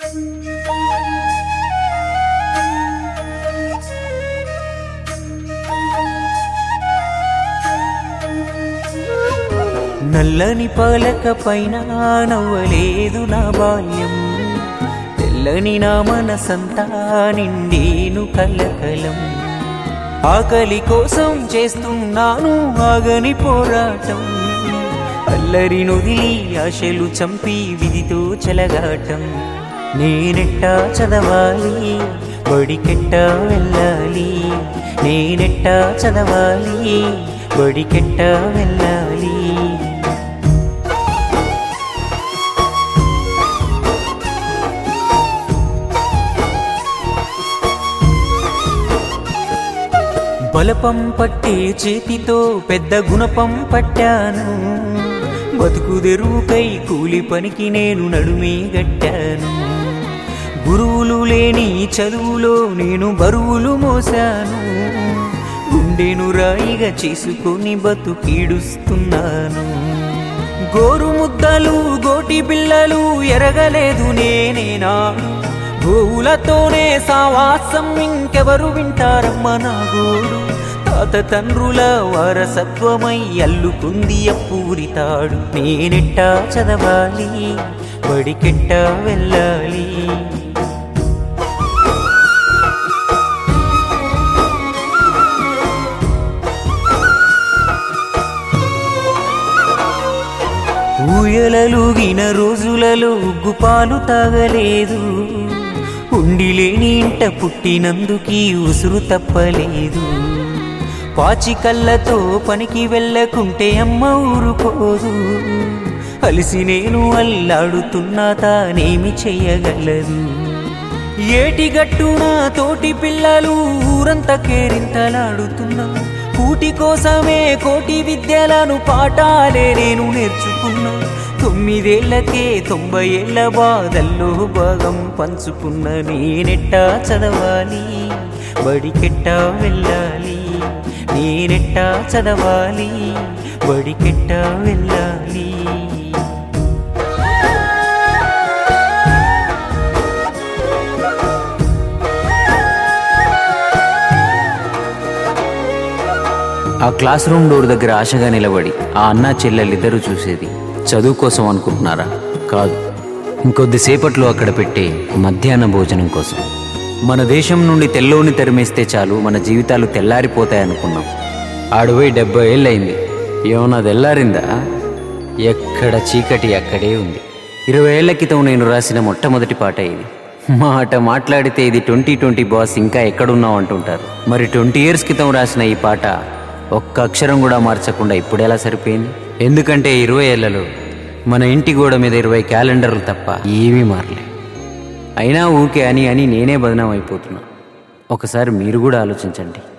నల్లని పాలక పైన నవ్వలేదు నా బాల్యం తెల్లని నా మనసంతా నిండేను కలకలం ఆకలి కోసం చేస్తున్నాను ఆగని పోరాటం అల్లరి నొదిలి ఆశలు చంపి విధితో చెలగాటం నేనెట్టా చదవాలి బడికెట్టా వెళ్ళాలి నేనెట్టా చదవాలి బడికెట్టా వెళ్ళాలి బలపం పట్టే చేతితో పెద్ద గుణపం పట్టాను బతుకు తెరువుకై కూలి పనికి నేను నడుమే గట్టాను గురువులు లేని చదువులో నేను బరువులు మోసాను గుండెను రాయిగా చేసుకొని బతుకీడుస్తున్నాను గోరు ముద్దలు గోటి పిల్లలు ఎరగలేదు నేనేనాడు గోవులతోనే సావాసం ఇంకెవరు వింటారమ్మ నా గోడు తాత తండ్రుల వారసత్వమై అల్లుకుంది అప్పూరితాడు నేనెట్టా చదవాలి బడికెట్టా వెళ్ళాలి ఊయలలుగిన రోజులలో ఉగ్గుపాలు తాగలేదు ఉండిలేని ఇంట పుట్టినందుకీ ఉసురు తప్పలేదు పాచి కళ్ళతో పనికి వెళ్ళకుంటే అమ్మ ఊరుకోదు అలిసి నేను అల్లాడుతున్నా తానేమి చెయ్యగలదు ఏటిగట్టున తోటి పిల్లలు ఊరంతా కేరింతలాడుతున్నా కూటి కోసమే కోటి విద్యలను పాఠాలే నేను నేర్చుకున్నా తొమ్మిదేళ్లకే తొంభై ఏళ్ల బాధల్లో భాగం పంచుకున్న నేనెట్టా చదవాలి బడికెట్టా వెళ్ళాలి నేనెట్టా చదవాలి బడికెట్టా వెళ్ళాలి ఆ క్లాస్ రూమ్ డోర్ దగ్గర ఆశగా నిలబడి ఆ అన్న చెల్లెలిద్దరూ చూసేది చదువు కోసం అనుకుంటున్నారా కాదు ఇంకొద్దిసేపట్లో అక్కడ పెట్టే మధ్యాహ్న భోజనం కోసం మన దేశం నుండి తెల్లోని తరిమేస్తే చాలు మన జీవితాలు తెల్లారిపోతాయనుకున్నాం ఆడుపోయి డెబ్బై ఏళ్ళయింది ఏమన్నా తెల్లారిందా ఎక్కడ చీకటి అక్కడే ఉంది ఇరవై ఏళ్ల క్రితం నేను రాసిన మొట్టమొదటి పాట ఇది మాట మాట్లాడితే ఇది ట్వంటీ ట్వంటీ బాస్ ఇంకా ఎక్కడున్నావు అంటుంటారు మరి ట్వంటీ ఇయర్స్ క్రితం రాసిన ఈ పాట ఒక్క అక్షరం కూడా మార్చకుండా ఇప్పుడెలా సరిపోయింది ఎందుకంటే ఇరవై ఏళ్లలో మన ఇంటి గోడ మీద ఇరవై క్యాలెండర్లు తప్ప ఏమీ మారలే అయినా ఊకే అని అని నేనే బదనాం అయిపోతున్నా ఒకసారి మీరు కూడా ఆలోచించండి